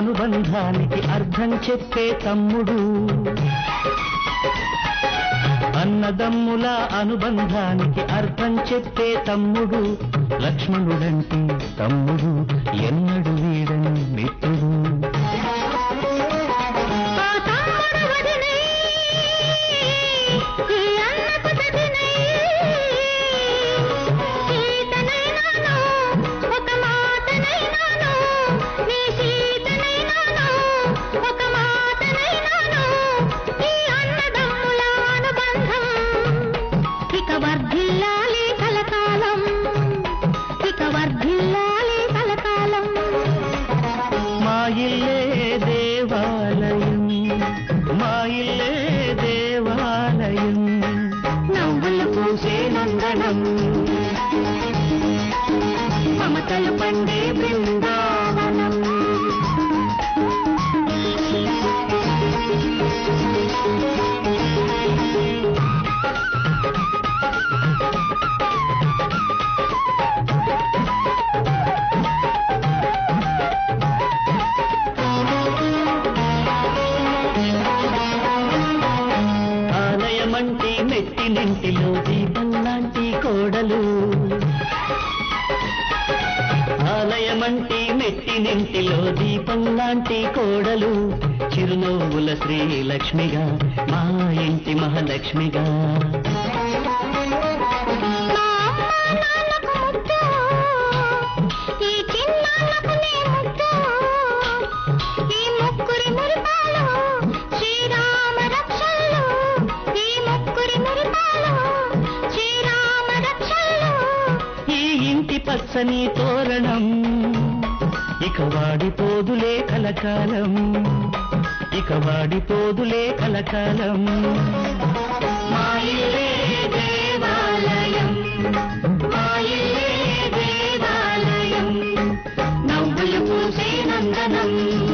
అనుబంధానికి అర్థం చెప్పే తమ్ముడు అన్నదమ్ముల అనుబంధానికి అర్థం చెప్పే తమ్ముడు లక్ష్మణుడంటే తమ్ముడు ఎన్నడు వీడని మిత్రుడు ఆ తమ్ముడు వదినై, ఈ అన్నకు సతినై, సీతనైనాను, ఒక మాటనైనాను, నీ సీతనైనాను, ఒక మాటనైనాను, ఈ అన్నదమ్ముల అనుబంధం ఇక వర్ధిల్లాలి కలకాలం ఇక వర్ధిల్లాలి కలకాలం మా ఇల్లే దేవాలయం మా ఇల్లే దేవాలయం నవ్వులు పూసే నందనం మమతలు పండే బృందావనం ఆలయమంటి మెట్టినింటిలో దీపం లాంటి కోడలు ఆలయమంటి మెట్టినింటిలో దీపం లాంటి కోడలు చిరునవ్వుల శ్రీలక్ష్మిగా మా ఇంటి మహాలక్ష్మిగా మా అమ్మ నాన్నకు ముద్దు ఈ చిన్నాన్నకు నే ముద్దు ఈ ముగ్గురి మురిపాలు శ్రీరామ రక్షలు ఈ ముగ్గురి మురిపాలు శ్రీరామ రక్షలు ఈ ఇంటి పచ్చని తోరణం ఇక వాడిపోదులే కలకాలం ఇక వాడిపోదులే కలకాలం మా ఇల్లే దేవాలయం మా ఇల్లే దేవాలయం నవ్వులు పూసే నందనం